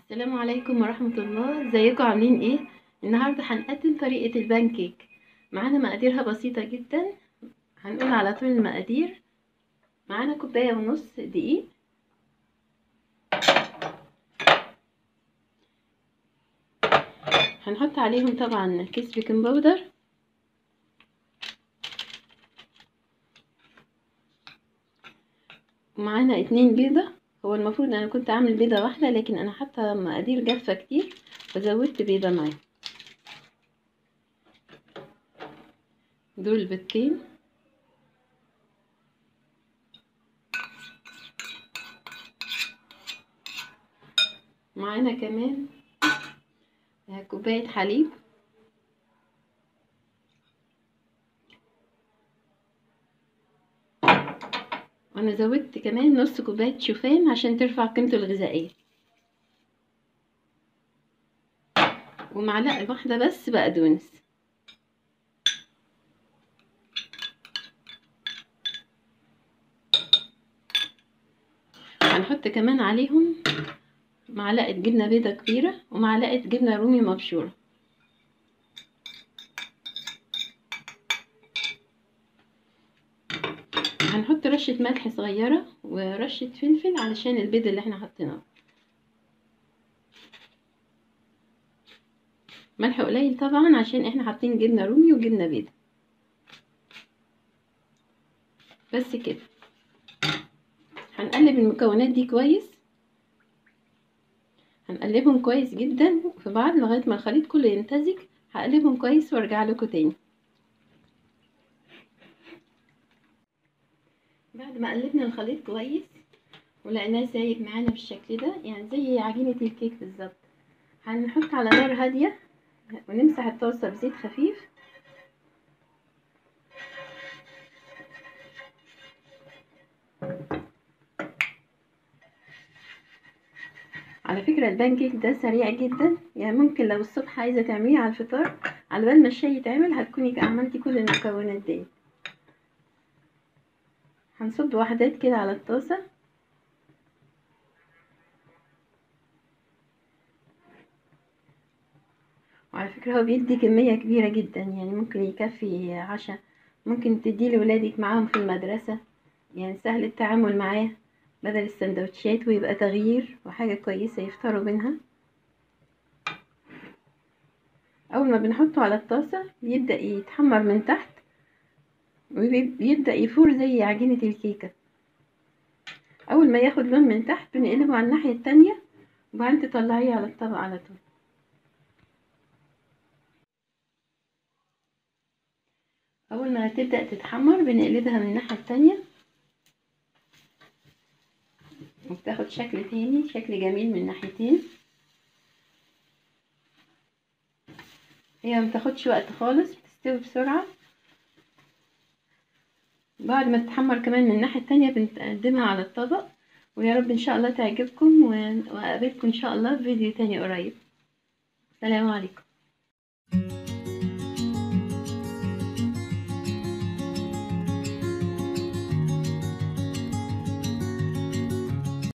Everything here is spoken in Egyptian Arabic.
السلام عليكم ورحمة الله ازيكم عاملين ايه النهاردة هنقدم طريقة البانكيك معانا مقاديرها بسيطة جدا هنقول على طول المقادير معانا كوباية ونص دقيق هنحط عليهم طبعا كيس بيكنج باودر ومعانا اتنين بيضة هو المفروض انا كنت اعمل بيضة واحدة لكن انا حاطة مقادير جافة كتير فزودت بيضة معايا دول بيضتين معانا كمان كوباية حليب وانا زودت كمان نص كوباية شوفان عشان ترفع قيمته الغذائية ومعلقة واحدة بس بقدونس هنحط كمان عليهم معلقة جبنة بيضة كبيرة ومعلقة جبنة رومي مبشورة هنحط رشة ملح صغيرة ورشة فلفل علشان البيض اللي احنا حطيناه ملح قليل طبعا عشان احنا حاطين جبنة رومي وجبنة بيضة بس كده هنقلب المكونات دي كويس هنقلبهم كويس جدا في بعض لغاية ما الخليط كله يمتزج هقلبهم كويس وارجع لكم تاني بعد ما قلبنا الخليط كويس ولقيناه سايب معانا بالشكل ده يعني زي عجينة الكيك بالظبط هنحط على نار هادية ونمسح الطاسة بزيت خفيف على فكرة البانكيك ده سريع جدا يعني ممكن لو الصبح عايزة تعمليه على الفطار على بال ما الشاي يتعمل هتكوني عملتي كل المكونات دي هنصب وحدات كده على الطاسة وعلى فكرة هو بيدي كمية كبيرة جدا يعني ممكن يكفي عشاء ممكن تديه لولادك معاهم في المدرسة يعني سهل التعامل معاه بدل السندوتشات ويبقى تغيير وحاجة كويسة يفطروا منها أول ما بنحطه على الطاسة بيبدأ يتحمر من تحت وبيبدأ يفور زي عجينة الكيكة أول ما ياخد لون من تحت بنقلبه على الناحية التانية وبعدين تطلعيه على الطبق على طول أول ما تبدأ تتحمر بنقلبها من الناحية التانية وبتاخد شكل تاني شكل جميل من ناحيتين هي ما بتاخدش وقت خالص بتستوي بسرعة بعد ما تتحمر كمان من الناحية التانية بنقدمها على الطبق ويا رب ان شاء الله تعجبكم واقابلكم ان شاء الله في فيديو تاني قريب السلام عليكم